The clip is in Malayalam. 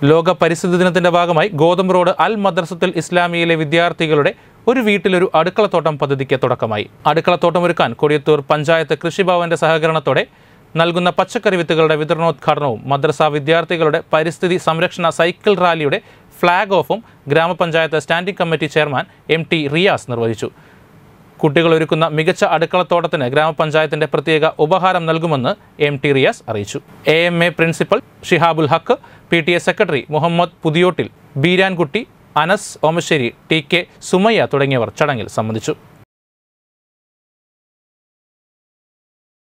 ലോക പരിസ്ഥിതി ദിനത്തിന്റെ ഭാഗമായി ഗോതമ്പ് റോഡ് അൽ മദ്രസത്തുൽ ഇസ്ലാമിയയിലെ വിദ്യാർത്ഥികളുടെ ഒരു വീട്ടിലൊരു അടുക്കളത്തോട്ടം പദ്ധതിക്ക് തുടക്കമായി അടുക്കളത്തോട്ടം ഒരുക്കാൻ കൊടിയത്തൂർ പഞ്ചായത്ത് കൃഷിഭവന്റെ സഹകരണത്തോടെ നൽകുന്ന പച്ചക്കറി വിത്തുകളുടെ വിതരണോദ്ഘാടനവും മദ്രസ വിദ്യാർത്ഥികളുടെ പരിസ്ഥിതി സംരക്ഷണ സൈക്കിൾ റാലിയുടെ ഫ്ളാഗ് ഓഫും ഗ്രാമപഞ്ചായത്ത് standing committee chairman M T Riyas നിർവഹിച്ചു കുട്ടികൾ ഒരുക്കുന്ന മികച്ച അടുക്കളത്തോട്ടത്തിന് ഗ്രാമപഞ്ചായത്തിന്റെ പ്രത്യേക ഉപഹാരം നൽകുമെന്ന് എം ടി റിയാസ് അറിയിച്ചു A M A principal Shihabul Haq P T A secretary Muhammad Puthiyottil Beerankutty Anas Omassery T K Sumayya തുടങ്ങിയവർ ചടങ്ങിൽ സംബന്ധിച്ചു